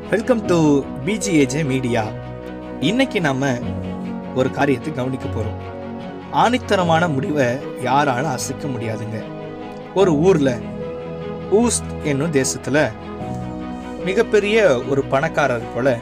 welcome to பிஜிஏஜே media இன்னைக்கு நாம ஒரு காரியத்தை கவனிக்க போறோம் ஆணித்தரமான முடிவை யாராலும் அசைக்க முடியாதுங்க ஒரு ஊர்ல ஊஸ்த் என்னும் தேசத்துல மிகப்பெரிய ஒரு பணக்காரர் போல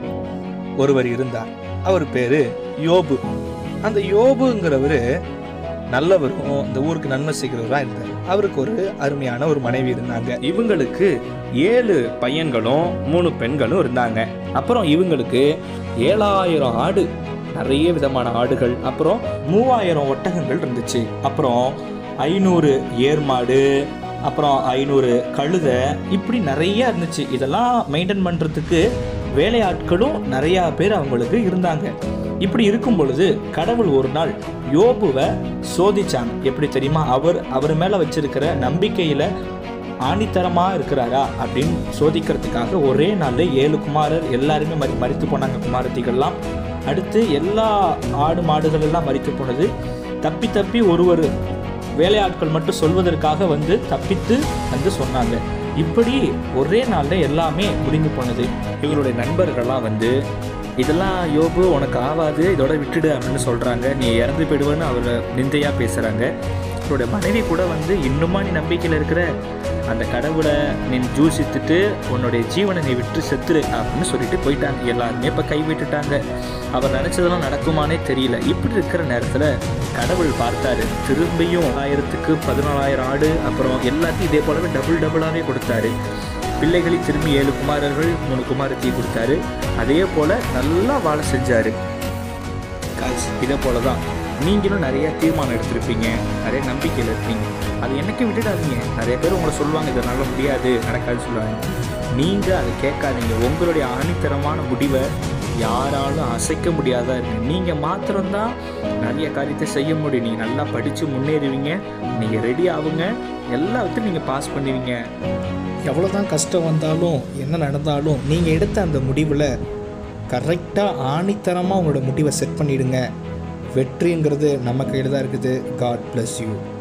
ஒருவர் இருந்தார் அவர் பேரு யோபு அந்த யோபுங்கிறவரு நல்லவரும் இந்த ஊருக்கு நன்மை செய்கிறவரா இருந்தார் அவருக்கு ஒரு அருமையான ஒரு மனைவி இருந்தாங்க இவங்களுக்கு ஏழு பையன்களும் மூணு பெண்களும் இருந்தாங்க அப்புறம் இவங்களுக்கு ஏழாயிரம் ஆடு நிறைய விதமான ஆடுகள் அப்புறம் மூவாயிரம் ஒட்டகங்கள் இருந்துச்சு அப்புறம் ஐநூறு ஏர்மாடு அப்புறம் ஐநூறு கழுதை இப்படி நிறைய இருந்துச்சு இதெல்லாம் மெயின்டைன் பண்ணுறதுக்கு வேலையாட்களும் நிறையா பேர் அவங்களுக்கு இருந்தாங்க இப்படி இருக்கும் பொழுது கடவுள் ஒரு நாள் யோபுவை சோதிச்சாங்க எப்படி தெரியுமா அவர் அவர் மேலே வச்சிருக்கிற நம்பிக்கையில் ஆணித்தரமா இருக்கிறாரா அப்படின்னு சோதிக்கிறதுக்காக ஒரே நாள்ல ஏழு குமாரர் எல்லாருமே மரி மறித்து போனாங்க குமாரத்திகள்லாம் அடுத்து எல்லா ஆடு மாடுகள் எல்லாம் மறித்து போனது தப்பி தப்பி ஒருவர் வேலையாட்கள் மட்டும் சொல்வதற்காக வந்து தப்பித்து வந்து சொன்னாங்க இப்படி ஒரே நாள்ல எல்லாமே முடிந்து போனது இவருடைய நண்பர்கள்லாம் வந்து இதெல்லாம் யோபு உனக்கு ஆகாது இதோட விட்டுடு அப்படின்னு சொல்றாங்க நீ இறந்து போயிடுவேன்னு அவரை நிந்தையா பேசுறாங்க அவருடைய மனைவி கூட வந்து இன்னுமா நீ நம்பிக்கையில் இருக்கிற அந்த கடவுளை நீ ஜூசித்துட்டு உன்னுடைய ஜீவனை நீ விட்டு செத்துரு அப்படின்னு சொல்லிட்டு போயிட்டாங்க எல்லாருமே இப்போ கைவிட்டுட்டாங்க அவர் நினச்சதெல்லாம் நடக்குமானே தெரியல இப்படி இருக்கிற நேரத்தில் கடவுள் பார்த்தாரு திரும்பியும் ஆயிரத்துக்கு பதினாலாயிரம் ஆடு அப்புறம் எல்லாத்தையும் இதே போலவே டபுள் டபுளாகவே கொடுத்தாரு பிள்ளைகளை திரும்பி ஏழு குமாரர்கள் மூணு குமாரத்தையை கொடுத்தாரு அதே போல் நல்லா வாழ செஞ்சாரு Guys, இதே போல தான் நீங்களும் நிறைய தீர்மானம் எடுத்திருப்பீங்க நிறைய நம்பிக்கையில் இருப்பீங்க அது என்னைக்கு விட்டுடாதீங்க நிறைய பேர் உங்களை சொல்லுவாங்க இதனால முடியாது நடக்காதுன்னு சொல்லுவாங்க நீங்கள் அதை கேட்காதீங்க உங்களுடைய ஆணித்தரமான முடிவை யாராலும் அசைக்க முடியாதா இருக்கு நீங்கள் மாத்திரம்தான் நிறைய காரியத்தை செய்ய முடியும் நீங்கள் நல்லா படித்து முன்னேறுவீங்க நீங்கள் ரெடி ஆகுங்க எல்லாத்தையும் நீங்கள் பாஸ் பண்ணுவீங்க எவ்வளோதான் கஷ்டம் வந்தாலும் என்ன நடந்தாலும் நீங்கள் எடுத்த அந்த முடிவில் கரெக்டாக ஆணித்தரமாக உங்களோட முடிவை செட் பண்ணிடுங்க வெற்றிங்கிறது நம்ம கையில் தான் இருக்குது காட் bless யூ